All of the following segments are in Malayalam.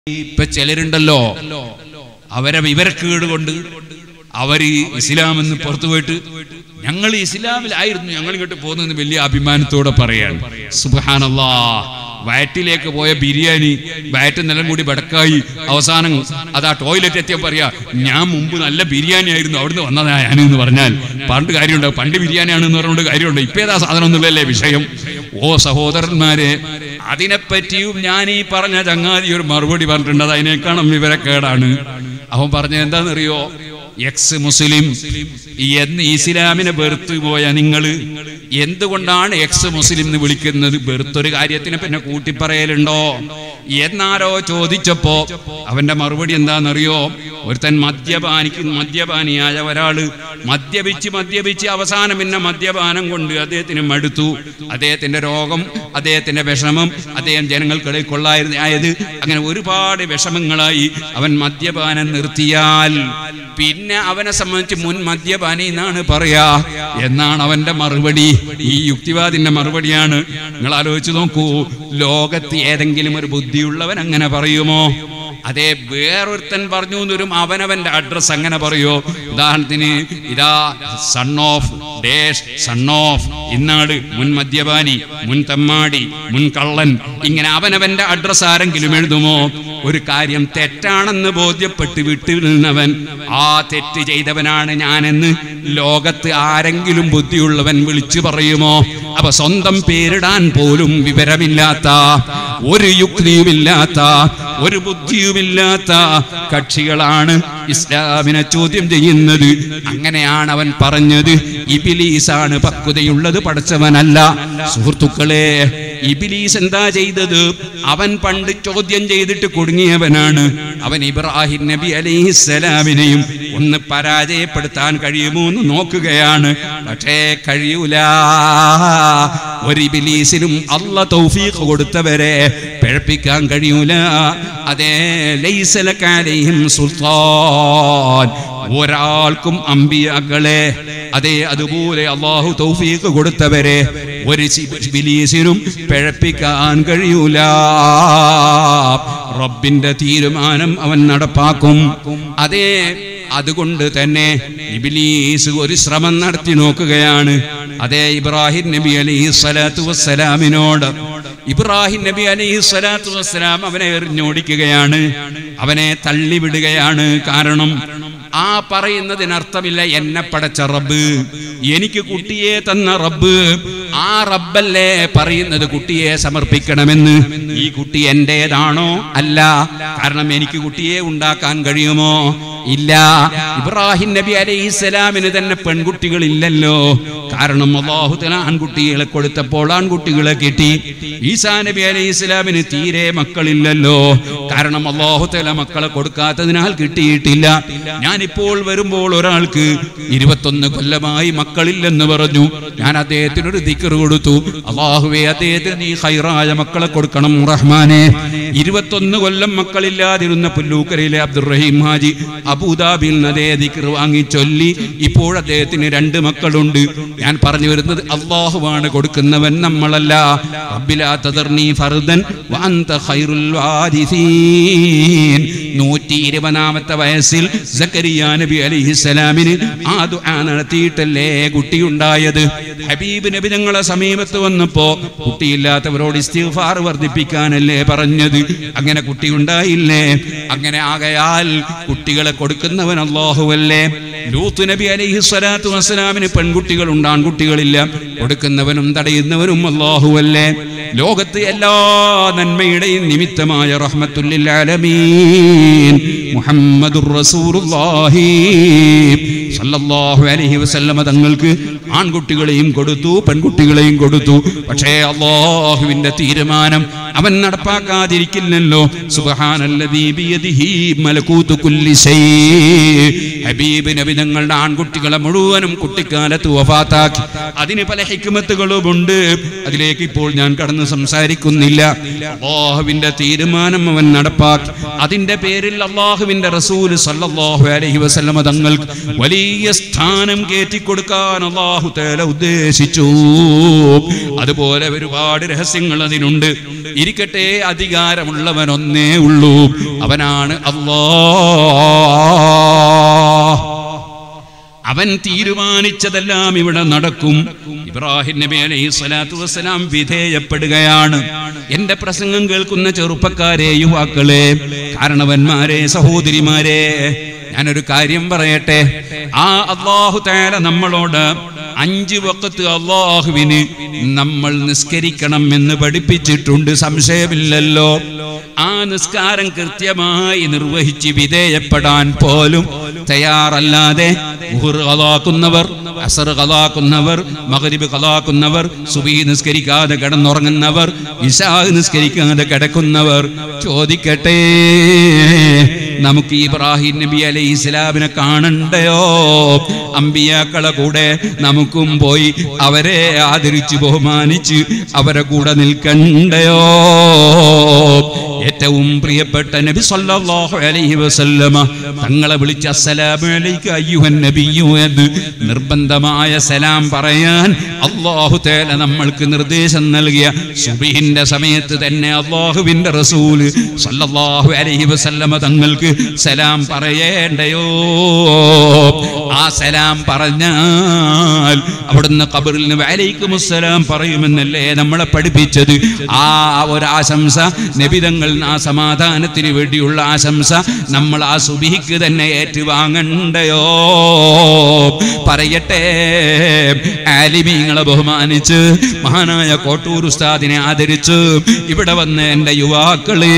ഇപ്പൊ ചിലരുണ്ടല്ലോ അവരെ വിവരക്കേട് കൊണ്ട് അവര് ഇസ്ലാം എന്ന് പുറത്തു പോയിട്ട് ഞങ്ങൾ ഇസ്ലാമിലായിരുന്നു ഞങ്ങൾ ഇങ്ങോട്ട് പോകുന്നതെന്ന് വലിയ അഭിമാനത്തോടെ പറയാണ് സുബാനല്ലാ വയറ്റിലേക്ക് പോയ ബിരിയാണി വയറ്റ് നിലം കൂടി ബടക്കായി അവസാനം അതാ ടോയ്ലറ്റ് എത്തിയ പറയാ ഞാൻ മുമ്പ് നല്ല ബിരിയാണി ആയിരുന്നു അവിടുന്ന് വന്നതാ ഞാൻ എന്ന് പറഞ്ഞാൽ പണ്ട് കാര്യമുണ്ട് പണ്ട് ബിരിയാണിയാണെന്ന് പറഞ്ഞുകൊണ്ട് കാര്യമുണ്ട് ഇപ്പൊ ഏതാ സാധനം ഒന്നുമില്ലല്ലേ വിഷയം ഓ സഹോദരന്മാരെ അതിനെപ്പറ്റിയും ഞാൻ ഈ പറഞ്ഞ ചങ്ങാതി ഒരു മറുപടി പറഞ്ഞിട്ടുണ്ട് അത് അതിനേക്കാളും വിവരക്കേടാണ് അവൻ പറഞ്ഞത് എന്താണെന്നറിയോ എക്സ് മുസ്ലിം എന്ന് ഇസ്ലാമിനെ വെറുത്തു പോയ നിങ്ങൾ എന്തുകൊണ്ടാണ് എക്സ് മുസ്ലിം എന്ന് വിളിക്കുന്നത് വെറുത്തൊരു കാര്യത്തിന് പിന്നെ കൂട്ടിപ്പറയലുണ്ടോ എന്നാരോ ചോദിച്ചപ്പോ അവന്റെ മറുപടി എന്താണെന്നറിയോ ഒരുത്തൻ മദ്യപാനിക്ക് മദ്യപാനിയായ ഒരാള് മദ്യപിച്ച് മദ്യപിച്ച് അവസാനം പിന്നെ മദ്യപാനം കൊണ്ട് അദ്ദേഹത്തിന് മടുത്തു അദ്ദേഹത്തിന്റെ രോഗം അദ്ദേഹത്തിന്റെ വിഷമം അദ്ദേഹം ജനങ്ങൾക്കിടയിൽ കൊള്ളായിരുന്നു ആയത് അങ്ങനെ ഒരുപാട് വിഷമങ്ങളായി അവൻ മദ്യപാനം നിർത്തിയാൽ പിന്നെ അവനെ സംബന്ധിച്ച് മുൻ മദ്യപാനി എന്നാണ് പറയാ എന്നാണ് അവന്റെ മറുപടി ഈ യുക്തിവാദിന്റെ മറുപടിയാണ് നിങ്ങൾ ആലോചിച്ച് നോക്കൂ ലോകത്ത് ഏതെങ്കിലും ഒരു ബുദ്ധിയുള്ളവൻ അങ്ങനെ പറയുമോ അതെ വേറൊരുത്തൻ പറഞ്ഞു എന്നൊരു അവനവന്റെ അഡ്രസ് അങ്ങനെ പറയോ ഉദാഹരണത്തിന് ഇതാ son of dash son of ഇന്നാട് മുൻ മദ്യപാനി മുൻ തമ്മാടി മുൻ കള്ളൻ ഇങ്ങനെ അവനവന്റെ അഡ്രസ് ആരെങ്കിലും എഴുതുമോ ഒരു കാര്യം തെറ്റാണെന്ന് ബോധ്യപ്പെട്ട് വിട്ടുനിന്നവൻ ആ തെറ്റ് ചെയ്തവനാണ് ഞാനെന്ന് ലോകത്ത് ആരെങ്കിലും ബുദ്ധിയുള്ളവൻ വിളിച്ചു പറയുമോ അപ്പൊ സ്വന്തം പേരിടാൻ പോലും വിവരമില്ലാത്ത ഒരു യുക്തിയുമില്ലാത്ത ഒരു ബുദ്ധിയുമില്ലാത്ത കക്ഷികളാണ് ഇസ്ലാമിനെ ചോദ്യം ചെയ്യുന്നത് അങ്ങനെയാണ് അവൻ പറഞ്ഞത് ഇബിലീസാണ് പക്വതയുള്ളത് പഠിച്ചവനല്ല സുഹൃത്തുക്കളെ ഇബിലീസ് എന്താ ചെയ്തത് അവൻ പണ്ട് ചോദ്യം ചെയ്തിട്ട് കുടുങ്ങിയവനാണ് അവൻ ഇബ്രാഹിം നബി അലിഹിസ്സലാമിനെയും ഒന്ന് പരാജയപ്പെടുത്താൻ കഴിയുമോ എന്ന് നോക്കുകയാണ് പക്ഷേ കഴിയൂല ഒരു ഇബിലീസിനും അല്ല തൗഫീഖ് കൊടുത്തവരെ പിഴപ്പിക്കാൻ കഴിയൂല അതേ ലൈസലക്കാലെയും സുൽത്താൻ ഒരാൾക്കും അമ്പിയാക്കളെ അതെ അതുപോലെ അള്ളാഹു തൗഫീഖ് കൊടുത്തവരെ ഒരു ബിലീസിനും പിഴപ്പിക്കാൻ കഴിയൂല റബ്ബിന്റെ തീരുമാനം അവൻ നടപ്പാക്കും അതേ അതുകൊണ്ട് തന്നെ ഇബിലീസ് ഒരു ശ്രമം നടത്തി നോക്കുകയാണ് അതേ ഇബ്രാഹിം നബി അലൈഹി സ്വലാത്തു വസ്സലാമിനോട് ഇബ്രാഹിം നബി അലൈഹി സ്വലാത്തു വസ്സലാം അവനെ എറിഞ്ഞോടിക്കുകയാണ് അവനെ തള്ളിവിടുകയാണ് കാരണം ആ പറയുന്നതിനർത്ഥമില്ല എന്നെ പടച്ച റബ്ബ് എനിക്ക് കുട്ടിയെ തന്ന റബ്ബ് ആ റബ്ബല്ലേ പറയുന്നത് കുട്ടിയെ സമർപ്പിക്കണമെന്ന് ഈ കുട്ടി എന്റേതാണോ അല്ല കാരണം എനിക്ക് കുട്ടിയെ ഉണ്ടാക്കാൻ കഴിയുമോ ഇല്ല ഇബ്രാഹിം നബി അലൈഹി സ്വലാമിന് തന്നെ പെൺകുട്ടികളില്ലല്ലോ കാരണം അള്ളാഹു തല ആൺകുട്ടികളെ കൊടുത്തപ്പോൾ ആൺകുട്ടികളെ കിട്ടി ഈസാ നബി അലൈഹി സ്വലാമിന് തീരെ മക്കളില്ലല്ലോ കാരണം അള്ളാഹു തല മക്കളെ കൊടുക്കാത്തതിനാൽ കിട്ടിയിട്ടില്ല ഞാനിപ്പോൾ വരുമ്പോൾ ഒരാൾക്ക് ഇരുപത്തൊന്ന് കൊല്ലമായി മക്കളില്ലെന്ന് പറഞ്ഞു ഞാൻ അദ്ദേഹത്തിന് ഒരു ദിക്കർ കൊടുത്തു അള്ളാഹുവെ അദ്ദേഹത്തിന് നീ ഹൈറായ മക്കളെ കൊടുക്കണം റഹ്മാനെ ഇരുപത്തൊന്ന് കൊല്ലം മക്കളില്ലാതിരുന്ന പുല്ലൂക്കരയിലെ അബ്ദുറഹീം ഹാജി അബുദാബിയിൽ നിന്ന് അതേ ദിക്കർ വാങ്ങി ചൊല്ലി ഇപ്പോൾ അദ്ദേഹത്തിന് രണ്ട് മക്കളുണ്ട് ഞാൻ പറഞ്ഞു വരുന്നത് അള്ളാഹുവാണ് കൊടുക്കുന്നവൻ നമ്മളല്ല റബ്ബിലാ തദർനി ഫർദൻ വഅന്ത ഖൈറുൽ വാരിസീൻ നൂറ്റി ഇരുപതാമത്തെ വയസ്സിൽ സക്കരിയ നബി അലിഹിസ്സലാമിന് ആ ദുആ നടത്തിയിട്ടല്ലേ കുട്ടിയുണ്ടായത് ഹബീബ് നബി ഞങ്ങളെ സമീപത്ത് വന്നപ്പോ കുട്ടിയില്ലാത്തവരോട് ഇസ്തിഗ്ഫാർ വർദ്ധിപ്പിക്കാനല്ലേ പറഞ്ഞത് അങ്ങനെ കുട്ടി ഉണ്ടായില്ലേ അങ്ങനെ ആകയാൽ കുട്ടികളെ കൊടുക്കുന്നവൻ അല്ലാഹുവല്ലേ ലൂത്ത് നബി അലൈഹി സ്വലാത്തു വസ്സലാമിന് പെൺകുട്ടികൾ ഉണ്ട് ആൺകുട്ടികളില്ല കൊടുക്കുന്നവനും തടയുന്നവനും അല്ലാഹുവല്ലേ ലോകത്ത് എല്ലാ നന്മയുടെയും നിമിത്തമായ റഹ്മത്തുല്ലിൽ ആലമീൻ മുഹമ്മദുർ റസൂലുള്ളാഹി സല്ലല്ലാഹു അലൈഹി വസല്ലമ തങ്ങൾക്ക് ആൺകുട്ടികളെയും കൊടുത്തു പെൺകുട്ടികളെയും കൊടുത്തു പക്ഷേ അള്ളാഹുവിന്റെ തീരുമാനം അവൻ നടപ്പാക്കാതിരിക്കില്ലല്ലോ സുബ്ഹാനല്ലദീ ബിയദിഹി മലകൂതു കുല്ലി ശൈ ഹബീബ് നബി തങ്ങളുടെ ആൺകുട്ടികളെ മുഴുവനും കുട്ടിക്കാലത്ത് വഫാത്താക്കി അതിന് പല ഹിക്മത്തുകളുമുണ്ട് അതിലേക്ക് ഇപ്പോൾ ഞാൻ കടന്ന് സംസാരിക്കുന്നില്ല അള്ളാഹുവിന്റെ തീരുമാനം അവൻ നടപ്പാക്കി അതിന്റെ പേരിൽ അള്ളാഹുവിന്റെ റസൂൽ സല്ലല്ലാഹു അലൈഹി വസല്ലമ തങ്ങൾക്ക് വലിയ സ്ഥാനം കയറ്റിക്കൊടുക്കാൻ അള്ളാഹു തേല ഉദ്ദേശിച്ചു അതുപോലെ ഒരുപാട് രഹസ്യങ്ങൾ അതിനുണ്ട് ഇരിക്കട്ടെ അധികാരമുള്ളവൻ ഒന്നേ ഉള്ളൂ അവനാണ് അള്ളാ അവൻ തീരുമാനിച്ചതെല്ലാം ഇവിടെ നടക്കും ഇബ്രാഹിം നബി അലൈഹി സ്വലാത്തു വസ്സലാം വിധേയപ്പെടുകയാണ് എന്റെ പ്രസംഗം കേൾക്കുന്ന ചെറുപ്പക്കാരെ യുവാക്കളെ കാരണവന്മാരെ സഹോദരിമാരെ ഞാനൊരു കാര്യം പറയട്ടെ ആ അള്ളാഹു താല നമ്മളോട് അഞ്ച് വക്കത്ത് അള്ളാഹുവിന് നമ്മൾ നിസ്കരിക്കണം എന്ന് പഠിപ്പിച്ചിട്ടുണ്ട് സംശയമില്ലല്ലോ ആ നിസ്കാരം കൃത്യമായി നിർവഹിച്ച് വിധേയപ്പെടാൻ പോലും തയ്യാറല്ലാതെ ഉഹുർ കളാക്കുന്നവർ അസർ കളാക്കുന്നവർ മകരിബ് കളാക്കുന്നവർ സുബി നിസ്കരിക്കാതെ കിടന്നുറങ്ങുന്നവർ ഇഷാ നിസ്കരിക്കാതെ കിടക്കുന്നവർ ചോദിക്കട്ടെ നമുക്ക് ഇബ്രാഹിം നബി അലൈഹി ഇസ്ലാമിനെ കാണണ്ടയോ അമ്പിയാക്കളെ കൂടെ നമുക്കും പോയി അവരെ ആദരിച്ച് ബഹുമാനിച്ച് അവരെ കൂടെ നിൽക്കണ്ടയോ ഏറ്റവും പ്രിയപ്പെട്ട നബി സല്ലല്ലാഹു അലൈഹി വസല്ലമ തങ്ങളെ വിളിച്ച അസ്സലാമു അലൈക അയ്യുഹൻ നബിയു എന്ന് നിർബന്ധമായ സലാം പറയാൻ അല്ലാഹു തആല നമ്മൾക്ക് നിർദ്ദേശം നൽകിയ സുബഹിന്റെ സമയത്ത് തന്നെ അല്ലാഹുവിന്റെ റസൂല് സല്ലല്ലാഹു അലൈഹി വസല്ലമ തങ്ങൾക്ക് സലാം പറയേണ്ടയോ ആ സലാം പറഞ്ഞാൽ അവിടുന്ന് ഖബറിൽ നിന്ന് വലൈക്കും അസ്സലാം പറയുമെന്നല്ലേ നമ്മളെ പഠിപ്പിച്ചത് ആ ഒരു ആശംസ നബിതങ്ങൾ ആ സമാധാനത്തിന് വേണ്ടിയുള്ള ആശംസ നമ്മൾ ആ സുബിഹിക്ക് തന്നെ ഏറ്റുവാങ്ങണ്ടയോ പറയട്ടെ ആലിമീങ്ങളെ ബഹുമാനിച്ച് മഹാനായ കോട്ടൂർ ഉസ്താദിനെ ആദരിച്ച് ഇവിടെ വന്ന് എൻ്റെ യുവാക്കളെ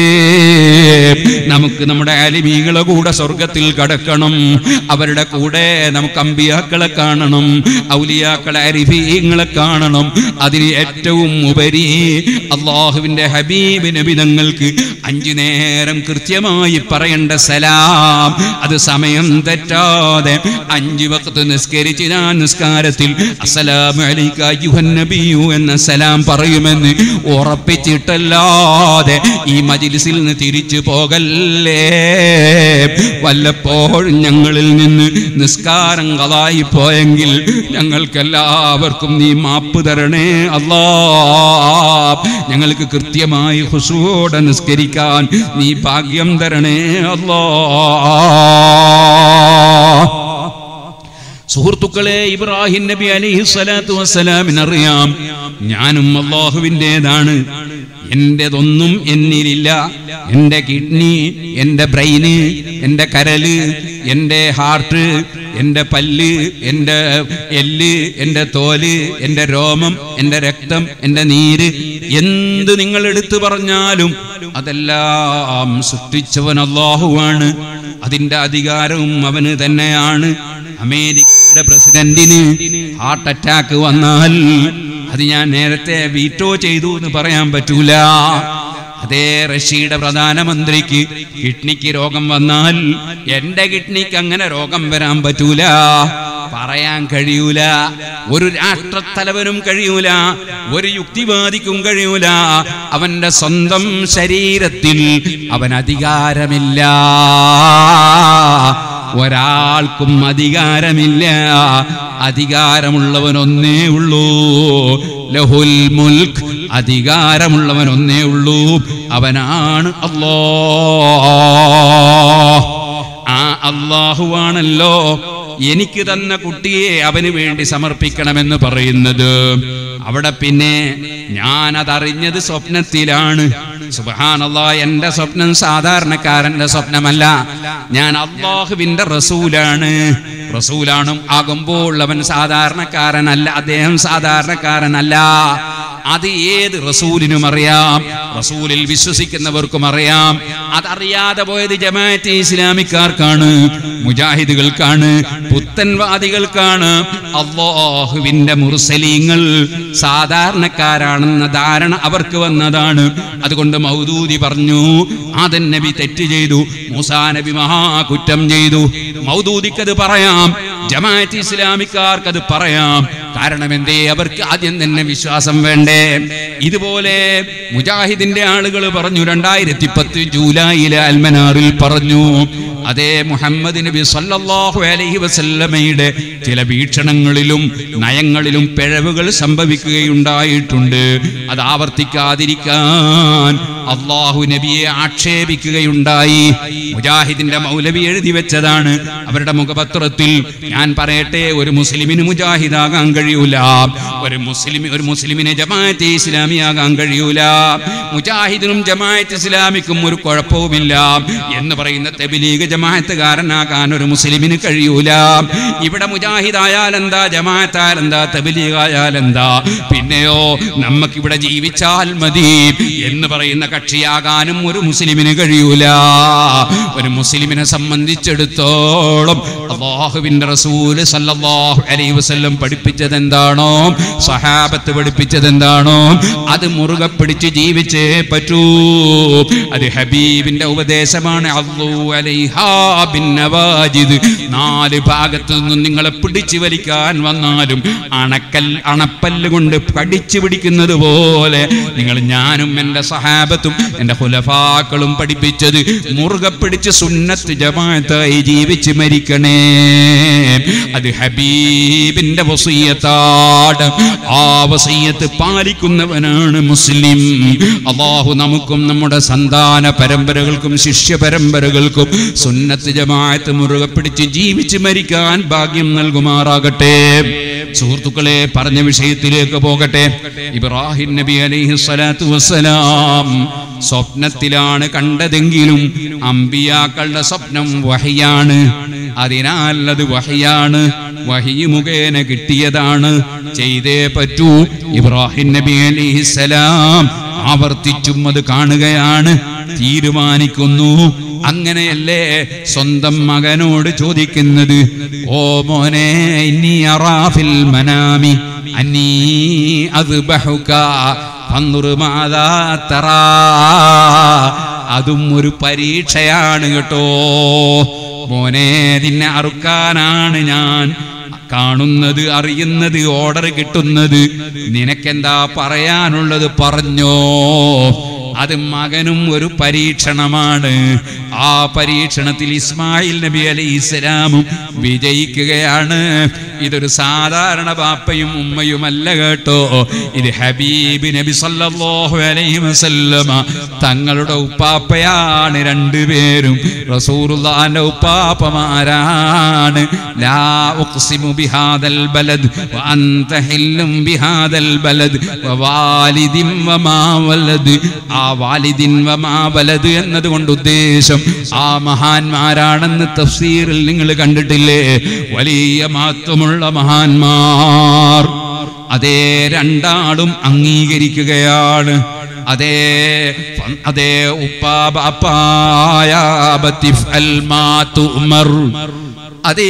നമുക്ക് നമ്മുടെ ആലിമീങ്ങളെ കൂടെ സ്വർഗത്തിൽ കടക്കണം അവരുടെ കൂടെ നമുക്ക് അമ്പിയാക്കളെ കാണണം ഔലിയാക്കളെ അരിഫീങ്ങളെ കാണണം അതിന് ഏറ്റവും ഉപരി അള്ളാഹുവിന്റെ ഹബീബ് നബി തങ്ങൾക്ക് അഞ്ചു നേരം കൃത്യമായി പറയേണ്ട സലാം അത് സമയം തെറ്റാതെ അഞ്ചു വക്കത്ത് നിസ്കരിച്ച് ഞാൻ നിസ്കാരത്തിൽ അസ്സലാമു അലൈക അയ്യുഹൻ നബിയു എന്ന സലാം പറയുമെന്ന് ഉറപ്പിച്ചിട്ടല്ലാതെ ഈ മജിലിസിൽ നിന്ന് തിരിച്ചു പോകല്ലേ വല്ലപ്പോഴും ഞങ്ങളിൽ നിന്ന് നിസ്കാരം കളായി പോയെങ്കിൽ ഞങ്ങൾക്കെല്ലാവർക്കും നീ മാപ്പ് തരണേ അല്ലാ ഞങ്ങൾക്ക് കൃത്യമായി ഹുസൂടെ നിസ്കരിക്കാൻ നീ ഭാഗ്യം തരണേ അല്ലാ സുഹൃത്തുക്കളെ ഇബ്രാഹിം നബി അലൈഹി സ്വലാത്തു വസ്സലാമിനറിയാം ഞാനും അള്ളാഹുവിൻ്റെതാണ് എന്റേതൊന്നും എന്നിലില്ല എൻ്റെ കിഡ്നി എൻ്റെ ബ്രെയിന് എൻ്റെ കരല് എൻ്റെ ഹാർട്ട് എൻ്റെ പല്ല് എൻ്റെ എല്ല് എൻ്റെ തോല് എൻ്റെ രോമം എൻ്റെ രക്തം എൻ്റെ നീര് എന്ത് നിങ്ങൾ എടുത്തു പറഞ്ഞാലും അതെല്ലാം സൃഷ്ടിച്ചവൻ അള്ളാഹുവാണ് അതിൻ്റെ അധികാരവും അവന് തന്നെയാണ് അമേരിക്കയുടെ പ്രസിഡന്റിന് ഹാർട്ട് അറ്റാക്ക് വന്നാൽ അത് ഞാൻ നേരത്തെ വീറ്റോ ചെയ്തു എന്ന് പറയാൻ പറ്റൂല അതേ റഷ്യയുടെ പ്രധാനമന്ത്രിക്ക് കിഡ്നിക്ക് രോഗം വന്നാൽ എന്റെ കിഡ്നിക്ക് അങ്ങനെ രോഗം വരാൻ പറ്റൂല പറയാൻ കഴിയൂല ഒരു രാഷ്ട്രത്തലവനും കഴിയൂല ഒരു യുക്തിവാദിക്കും കഴിയൂല അവന്റെ സ്വന്തം ശരീരത്തിൽ അവൻ അധികാരമില്ല ഒരാൾക്കും അധികാരമില്ല അധികാരമുള്ളവൻ ഒന്നേ ഉള്ളൂ ലഹുൽ മുൽക്ക് അധികാരമുള്ളവൻ ഒന്നേ ഉള്ളൂ അവനാണ് അല്ലോ ആ അള്ളാഹുവാണല്ലോ എനിക്ക് തന്ന കുട്ടിയെ അവന് വേണ്ടി സമർപ്പിക്കണമെന്ന് പറയുന്നത് അവിടെ പിന്നെ ഞാൻ അതറിഞ്ഞത് സ്വപ്നത്തിലാണ് സുബഹാനല്ല എന്റെ സ്വപ്നം സാധാരണക്കാരന്റെ സ്വപ്നമല്ല ഞാൻ അള്ളാഹുവിന്റെ റസൂലാണ് റസൂലാണ് ആകുമ്പോൾ അവൻ സാധാരണക്കാരനല്ല അദ്ദേഹം സാധാരണക്കാരനല്ല അത് ഏത് റസൂലിനും അറിയാം റസൂലിൽ വിശ്വസിക്കുന്നവർക്കും അറിയാം അതറിയാതെ പോയത് ജമാഅത്തെ ഇസ്ലാമിക്കാർക്കാണ് മുജാഹിദുകൾക്കാണ് പുത്തൻവാദികൾക്കാണ് അള്ളാഹുവിന്റെ മുർസലീങ്ങൾ സാധാരണക്കാരാണെന്ന ധാരണ അവർക്ക് വന്നതാണ് അതുകൊണ്ട് മൗദൂദി പറഞ്ഞു ആദൻ നബി തെറ്റ് ചെയ്തു മൂസാ നബി മഹാകുറ്റം ചെയ്തു മൗദൂദിക്കത് പറയാം ജമാഅത്ത് ഇസ്ലാമിക്കാർക്ക് അത് പറയാം കാരണം എന്തേ അവർക്ക് ആദ്യം തന്നെ വിശ്വാസം വേണ്ടേ ഇതുപോലെ മുജാഹിദിന്റെ ആളുകൾ പറഞ്ഞു രണ്ടായിരത്തി പത്ത് ജൂലൈയിലെ അൽമനാറിൽ പറഞ്ഞു അതേ മുഹമ്മദ് നബി സല്ലല്ലാഹു അലൈഹി വസല്ലമയുടെ ചില വീക്ഷണങ്ങളിലും നയങ്ങളിലും പിഴവുകൾ സംഭവിക്കുകയുണ്ടായിട്ടുണ്ട് അത് ആവർത്തിക്കാതിരിക്കാൻ അള്ളാഹു നബിയെ ആക്ഷേപിക്കുകയുണ്ടായി മുജാഹിദിന്റെ മൗലവി എഴുതി വെച്ചതാണ് അവരുടെ മുഖപത്രത്തിൽ ഞാൻ പറയട്ടെ ഒരു മുസ്ലിമിന് മുജാഹിദാകാൻ കഴിയൂല ഒരു മുസ്ലിം ഒരു മുസ്ലിമിന് ജമാഅത്തെ ഇസ്ലാമിയാകാൻ കഴിയൂല മുജാഹിദിനും ജമാഅത്ത് ഇസ്ലാമിക്കും ഒരു കുഴപ്പവുമില്ല എന്ന് പറയുന്ന തെബിലീഗ് ജമാഅത്തുകാരനാകാൻ ഒരു മുസ്ലിമിന് കഴിയൂല ഇവിടെ മുജാഹിദായാൽ എന്താ ജമാഅത്തായാൽ എന്താ തെബിലീഗായാൽ എന്താ പിന്നെയോ നമുക്കിവിടെ ജീവിച്ചാൽ മതി എന്ന് പറയുന്ന കക്ഷിയാകാനും ഒരു മുസ്ലിമിന് കഴിയൂല ഒരു മുസ്ലിമിനെ സംബന്ധിച്ചിടത്തോളം അള്ളാഹുവിന്റെ റസൂല് സല്ലല്ലാഹു അലൈഹി വസല്ലം പഠിപ്പിച്ചത് എന്താണോ സഹാബത്ത് പഠിപ്പിച്ചത് എന്താണോ അത് മുറുകെ പിടിച്ച് ജീവിച്ചേ പറ്റൂ അത് ഹബീബിന്റെ ഉപദേശമാണ് അള്ളൂ അലൈഹാ ബിൻ നവാജിദ് നാല് ഭാഗത്തു നിന്നും നിങ്ങളെ പിടിച്ചു വലിക്കാൻ വന്നാലും അണക്കൽ അണപ്പല്ല് കൊണ്ട് കടിച്ചു പിടിക്കുന്നത് പോലെ നിങ്ങൾ ഞാനും എൻ്റെ സഹാബത്തും എൻ്റെ ഹുലഫാക്കളും പഠിപ്പിച്ചത് മുറുകെ പിടിച്ച് സുന്നത്ത് ജമാഅത്തായി ജീവിച്ച് മരിക്കണേ അത് ഹബീബിന്റെ വസീയത്താണ് ആ വസീയത്ത് പാലിക്കുന്നവനാണ് മുസ്ലിം അള്ളാഹു നമുക്കും നമ്മുടെ സന്താന പരമ്പരകൾക്കും ശിഷ്യ പരമ്പരകൾക്കും സുന്നത്ത് ജമാഅത്ത് മുറുകെ പിടിച്ച് ജീവിച്ച് മരിക്കാൻ ഭാഗ്യം നൽകുമാറാകട്ടെ സുഹൃത്തുക്കളെ പറഞ്ഞ വിഷയത്തിലേക്ക് പോകട്ടെ ഇബ്രാഹിം നബി അലൈഹി സ്വലാത്തു വസ്സലാം സ്വപ്നത്തിലാണ് കണ്ടതെങ്കിലും അമ്പിയാക്കളുടെ സ്വപ്നം വഹിയാണ് അതിനാൽ അത് വഹിയാണ് വഹി മുഖേന കിട്ടിയതാണ് ചെയ്തേ പറ്റൂ ഇബ്രാഹിം നബി അലിഹിസലാം ആവർത്തിച്ചും അത് കാണുകയാണ് തീരുമാനിക്കുന്നു അങ്ങനെയല്ലേ സ്വന്തം മകനോട് ചോദിക്കുന്നത് ഓ മോനെ ഇനി അറാഫിൽ മനാമി അന്നീ അത് ബഹുക മാതാ തറാ അതും ഒരു പരീക്ഷയാണ് കേട്ടോ മോനെ നിന്നെ അറുക്കാനാണ് ഞാൻ കാണുന്നത് അറിയുന്നത് ഓർഡർ കിട്ടുന്നത് നിനക്കെന്താ പറയാനുള്ളത് പറഞ്ഞോ അത് മകനും ഒരു പരീക്ഷണമാണ് ആ പരീക്ഷണത്തിൽ ഇസ്മായിൽ നബി അലൈഹി ഇസ്ലാമും വിജയിക്കുകയാണ് ഇതൊരു സാധാരണ ബാപ്പയും ഉമ്മയുമല്ല കേട്ടോ ഇത് ഹബീബ് നബി സല്ലല്ലാഹു അലൈഹി വസല്ലമ തങ്ങളുടെ ഉപ്പാപ്പയാണ് രണ്ടുപേരും റസൂലുള്ളാഹിന്റെ ഉപ്പാപ്പമാരാണ് ലാ ഉഖ്സിമു ബിഹാദൽ ബലദ് വഅൻത ഹില്ലും ബിഹാദൽ ബലദ് വവാലിദിൻ വമാ വലദ് ആ വാലിദിൻ വമാ വലദ് എന്നതുകൊണ്ട് ഉദ്ദേശം ആ മഹാന്മാരാണെന്ന് തഫ്സീറിൽ നിങ്ങൾ കണ്ടിട്ടില്ലേ വലിയ മഹത്വമുള്ള മഹാന്മാർ അതേ രണ്ടാളും അംഗീകരിക്കുകയാണ് അതേ ഫ- അതേ ഉപ്പാ ബാപ്പായ ബത്തിഫ് അൽ മാ തുമർ അതേ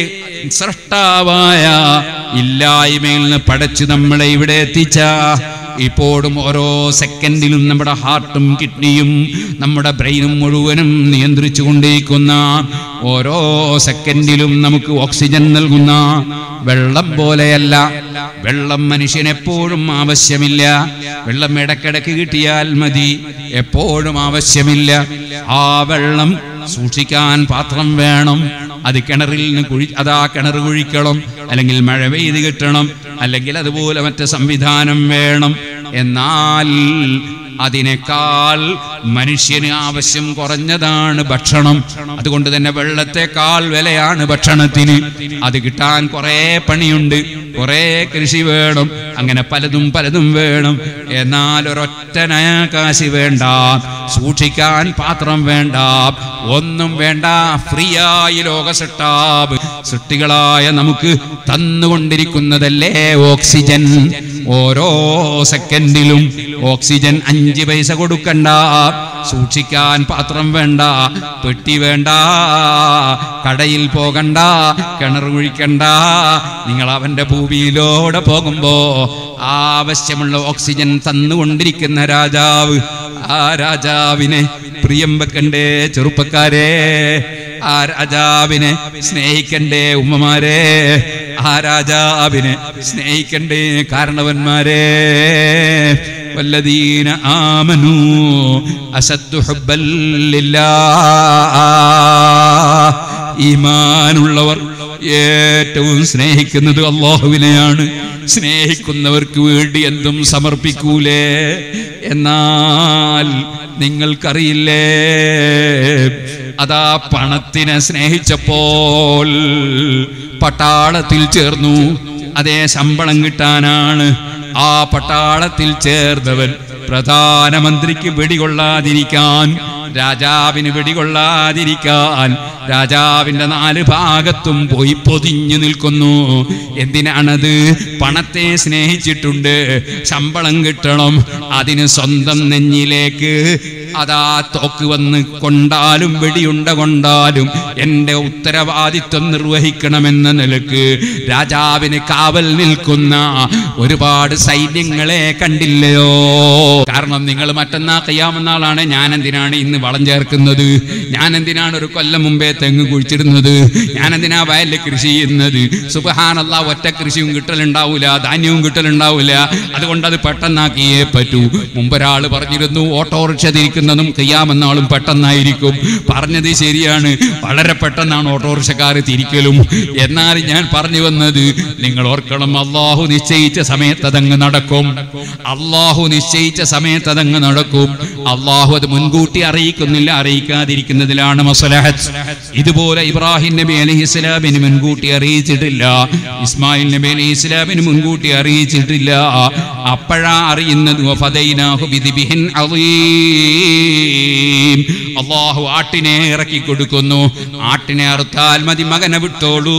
സൃഷ്ടാവായ ഇല്ലായ്മയിൽ നിന്ന് പടച്ച് നമ്മളെ ഇവിടെ എത്തിച്ച ഇപ്പോഴും ഓരോ സെക്കൻഡിലും നമ്മുടെ ഹാർട്ടും കിഡ്നിയും നമ്മുടെ ബ്രെയിനും മുഴുവനും നിയന്ത്രിച്ചു കൊണ്ടിരിക്കുന്ന ഓരോ സെക്കൻഡിലും നമുക്ക് ഓക്സിജൻ നൽകുന്ന വെള്ളം പോലെയല്ല വെള്ളം മനുഷ്യന് എപ്പോഴും ആവശ്യമില്ല വെള്ളം ഇടക്കിടക്ക് കിട്ടിയാൽ മതി എപ്പോഴും ആവശ്യമില്ല ആ വെള്ളം സൂക്ഷിക്കാൻ പാത്രം വേണം അത് കിണറിൽ നിന്ന് കുഴി അതാ കിണർ കുഴിക്കണം അല്ലെങ്കിൽ മഴ പെയ്ത് കിട്ടണം അല്ലെങ്കിൽ അതുപോലെ മറ്റ് സംവിധാനം വേണം എന്നാൽ അതിനേക്കാൾ മനുഷ്യന് ആവശ്യം കുറഞ്ഞതാണ് ഭക്ഷണം അതുകൊണ്ട് തന്നെ വെള്ളത്തെക്കാൾ വിലയാണ് ഭക്ഷണത്തിന് അത് കിട്ടാൻ കുറേ പണിയുണ്ട് കുറേ കൃഷി വേണം അങ്ങനെ പലതും പലതും വേണം എന്നാൽ ഒരൊറ്റ നയാകാശി വേണ്ട സൂക്ഷിക്കാൻ പാത്രം വേണ്ട ഒന്നും വേണ്ട ഫ്രീ ആയി ലോക സൃഷ്ടാവ് സൃഷ്ടികളായ നമുക്ക് തന്നുകൊണ്ടിരിക്കുന്നതല്ലേ ഓക്സിജൻ ഓരോ സെക്കൻഡിലും ഓക്സിജൻ അഞ്ച് പൈസ കൊടുക്കണ്ട സൂക്ഷിക്കാൻ പാത്രം വേണ്ട പെട്ടി വേണ്ട കടയിൽ പോകണ്ട കിണർ കുഴിക്കണ്ട നിങ്ങൾ അവന്റെ ഭൂമിയിലൂടെ പോകുമ്പോ ആവശ്യമുള്ള ഓക്സിജൻ തന്നുകൊണ്ടിരിക്കുന്ന രാജാവ് ആ രാജാവിനെ പ്രിയം വെക്കണ്ടേ ചെറുപ്പക്കാരെ ആ രാജാവിനെ സ്നേഹിക്കണ്ടേ ഉമ്മമാരെ ആ രാജാവിനെ സ്നേഹിക്കണ്ടേ കാരണവന്മാരെ വല്ലദീന ആമനു അസദ്ദു ഹുബ്ബൻ ലില്ലാഹ്. ഈമാനുള്ളവർ ഏറ്റവും സ്നേഹിക്കുന്നത് അള്ളാഹുവിനെയാണ് സ്നേഹിക്കുന്നവർക്ക് വേണ്ടി എന്തും സമർപ്പിക്കൂലേ എന്നാൽ നിങ്ങൾക്കറിയില്ലേ അതാ പണത്തിനെ സ്നേഹിച്ചപ്പോൾ പട്ടാളത്തിൽ ചേർന്നു അതേ ശമ്പളം കിട്ടാനാണ് ആ പട്ടാളത്തിൽ ചേർന്നവൻ പ്രധാനമന്ത്രിക്ക് വെടികൊള്ളാതിരിക്കാൻ രാജാവിന് വെടികൊള്ളാതിരിക്കാൻ രാജാവിന്റെ നാല് ഭാഗത്തും പോയി പൊതിഞ്ഞു നിൽക്കുന്നു എന്തിനാണത് പണത്തെ സ്നേഹിച്ചിട്ടുണ്ട് ശമ്പളം കിട്ടണം അതിന് സ്വന്തം നെഞ്ഞിലേക്ക് അതാ തോക്ക് വന്ന് കൊണ്ടാലും വെടിയുണ്ട കൊണ്ടാലും എൻ്റെ ഉത്തരവാദിത്വം നിർവഹിക്കണമെന്ന നിലക്ക് രാജാവിന് കാവൽ നിൽക്കുന്ന ഒരുപാട് സൈന്യങ്ങളെ കണ്ടില്ലയോ കാരണം നിങ്ങൾ മറ്റന്നാ കയ്യാമെന്നാളാണ് ഞാൻ എന്തിനാണ് ഇന്ന് വളം ചേർക്കുന്നത് ഞാൻ എന്തിനാണ് ഒരു കൊല്ലം മുമ്പേ തെങ്ങ് കുഴിച്ചിടുന്നത് ഞാൻ എന്തിനാ വയലിൽ കൃഷി ചെയ്യുന്നത് സുബഹാനല്ല ഒറ്റ കൃഷിയും കിട്ടലുണ്ടാവൂല ധാന്യവും കിട്ടലുണ്ടാവൂല അതുകൊണ്ട് അത് പെട്ടെന്നാക്കിയേ പറ്റൂ മുമ്പൊരാൾ പറഞ്ഞിരുന്നു ഓട്ടോറിക്ഷ തിരിക്കുന്നതും കയ്യാമെന്നാളും പെട്ടെന്നായിരിക്കും പറഞ്ഞത് ശരിയാണ് വളരെ പെട്ടെന്നാണ് ഓട്ടോറിക്ഷക്കാർ തിരിക്കലും എന്നാൽ ഞാൻ പറഞ്ഞു വന്നത് നിങ്ങൾ ഓർക്കണം അള്ളാഹു നിശ്ചയിച്ച സമയത്ത് അതങ്ങ് നടക്കും അള്ളാഹു നിശ്ചയിച്ച സമയത്ത് അതങ്ങ് നടക്കും അള്ളാഹു അത് മുൻകൂട്ടി അറിയിക്കുന്നില്ല അറിയിക്കാതിരിക്കുന്നതിലാണ് മസലഹത്ത് ഇതുപോലെ ഇബ്രാഹിം നബി അലൈഹി ഇസ്ലാമിന് മുൻകൂട്ടി അറിയിച്ചിട്ടില്ല ഇസ്മായിൽ നബി അലൈഹി ഇസ്ലാമിന് മുൻകൂട്ടി അറിയിച്ചിട്ടില്ല അപ്പോഴാ അറിയുന്നത് വഫദൈനാഹു ബിദിബിഹിൻ അളീം. അള്ളാഹു ആട്ടിനെ ഇറക്കി കൊടുക്കുന്നു ആട്ടിനെ അറുത്താൽ മതി മകനെ വിട്ടോളൂ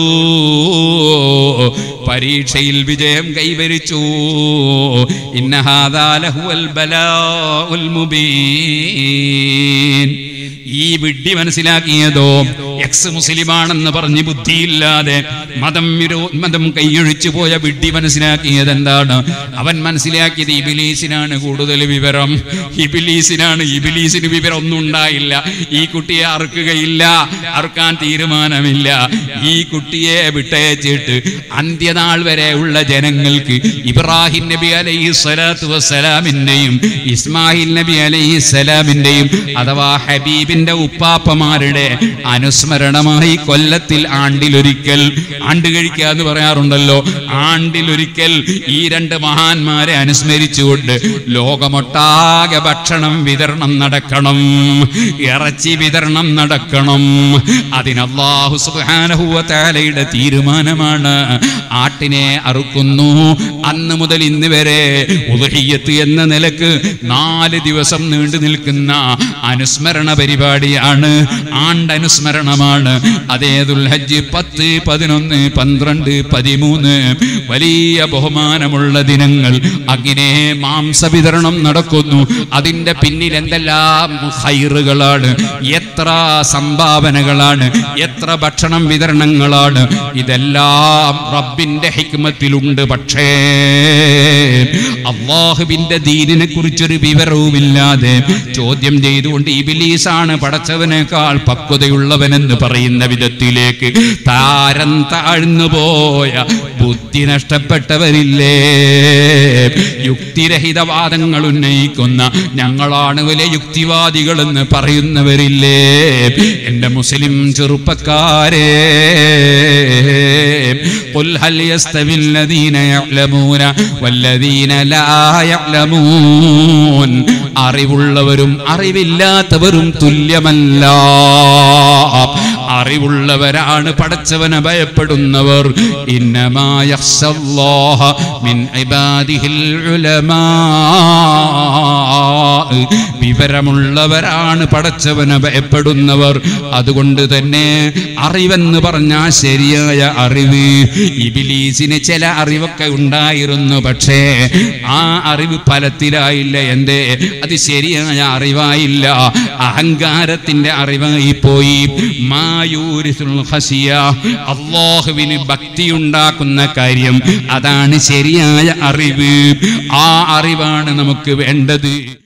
പരീക്ഷയിൽ വിജയം കൈവരിച്ചു ഇന്നഹാദാ ലഹുവൽ ബലാഉൽ മുബീൻ ഈ വിഡ്ഢി മനസ്സിലാക്കിയതോ എക്സ് മുസ്ലിമാണെന്ന് പറഞ്ഞ് ബുദ്ധിയില്ലാതെ മതം വിരോ മതം കൈയൊഴിച്ചു പോയ വിഡ്ഢി മനസ്സിലാക്കിയത് എന്താണ് അവൻ മനസ്സിലാക്കിയത് ഇബിലീസിനാണ് കൂടുതൽ വിവരം ഇബിലീസിനാണ് ഇബിലീസിന് വിവരം ഒന്നും ഉണ്ടായില്ല ഈ കുട്ടിയെ അറുക്കുകയില്ല അറുക്കാൻ തീരുമാനമില്ല ഈ കുട്ടിയെ വിട്ടയച്ചിട്ട് അന്ത്യനാൾ വരെ ഉള്ള ജനങ്ങൾക്ക് ഇബ്രാഹിം നബി അലൈഹി സ്വലാത്തു വസ്സലാമിന്റെയും ഇസ്മായിൽ നബി അലൈഹി സ്വലാമിന്റെയും അഥവാ ഹബീബിന്റെ ഉപ്പാപ്പമാരുടെ അനുസ്മരണമായി കൊല്ലത്തിൽ ആണ്ടിലൊരിക്കൽ ആണ്ട് കഴിക്കുക എന്ന് പറയാറുണ്ടല്ലോ ആണ്ടിലൊരിക്കൽ ഈ രണ്ട് മഹാന്മാരെ അനുസ്മരിച്ചുകൊണ്ട് ലോകമൊട്ടാകെ ഭക്ഷണം വിതരണം നടക്കണം ഇറച്ചി വിതരണം നടക്കണം അതിന് അല്ലാഹു സുബ്ഹാനഹു വ തആലയുടെ തീരുമാനമാണ് ആട്ടിനെ അറുക്കുന്നു അന്ന് മുതൽ ഇന്ന് വരെ ഉദഹിയത്ത് എന്ന നിലക്ക് നാല് ദിവസം നീണ്ടു നിൽക്കുന്ന അനുസ്മരണ പരിപാടിയാണ് ആണ്ടനുസ്മരണമാണ് അതേ ദുൽഹജ്ജ് പത്ത് പതിനൊന്ന് പന്ത്രണ്ട് പതിമൂന്ന് വലിയ ബഹുമാനമുള്ള ദിനങ്ങൾ അങ്ങനെ മാംസ വിതരണം നടക്കുന്നു അതിന്റെ പിന്നിൽ എന്തെല്ലാം ഹൈറുകളാണ് എത്ര സംഭാവനകളാണ് എത്ര ഭക്ഷണം വിതരണങ്ങളാണ് ഇതെല്ലാം റബ്ബിന്റെ ഹിക്മത്തിലുണ്ട് പക്ഷേ അള്ളാഹുവിന്റെ ദീനിനെ കുറിച്ചൊരു വിവരവുമില്ലാതെ ചോദ്യം ചെയ്തുകൊണ്ട് ഇബിലീസാണ് പടച്ചവനേക്കാൾ പക്വതയുള്ളവനെന്ന് പറയുന്ന വിധത്തിലേക്ക് താരം താഴ്ന്നു പോയ ബുദ്ധി നഷ്ടപ്പെട്ടവരില്ലേ യുക്തിരഹിത വാദങ്ങൾ ഉന്നയിക്കുന്ന ഞങ്ങളാണ് വലിയ യുക്തിവാദികളെന്ന് പറയുന്നവരില്ലേ എന്റെ മുസ്ലിം ചെറുപ്പക്കാരെ قل هل يستوي الذين يعلمون والذين لا يعلمون അറിവുള്ളവരും അറിവില്ലാത്തവരും തുല്യമല്ല അറിവുള്ളവരാണ് പടച്ചവനെ ഭയപ്പെടുന്നവർ ഇന്നമായ മിൻ ഇബാദിഹിൽ ഉലമാ വിവരമുള്ളവരാണ് പടച്ചവനെ ഭയപ്പെടുന്നവർ അതുകൊണ്ട് തന്നെ അറിവെന്ന് പറഞ്ഞാൽ ശരിയായ അറിവ് ഇബിലീസിന് ചില അറിവൊക്കെ ഉണ്ടായിരുന്നു പക്ഷേ ആ അറിവ് ഫലത്തിലായില്ല എന്തേ അത് ശരിയായ അറിവായില്ല അഹങ്കാരത്തിന്റെ അറിവായി പോയി മായൂരിസുൽ ഹസിയ അള്ളാഹുവിന് ഭക്തി ഉണ്ടാക്കുന്ന കാര്യം അതാണ് ശരിയായ അറിവ് ആ അറിവാണ് നമുക്ക് വേണ്ടത്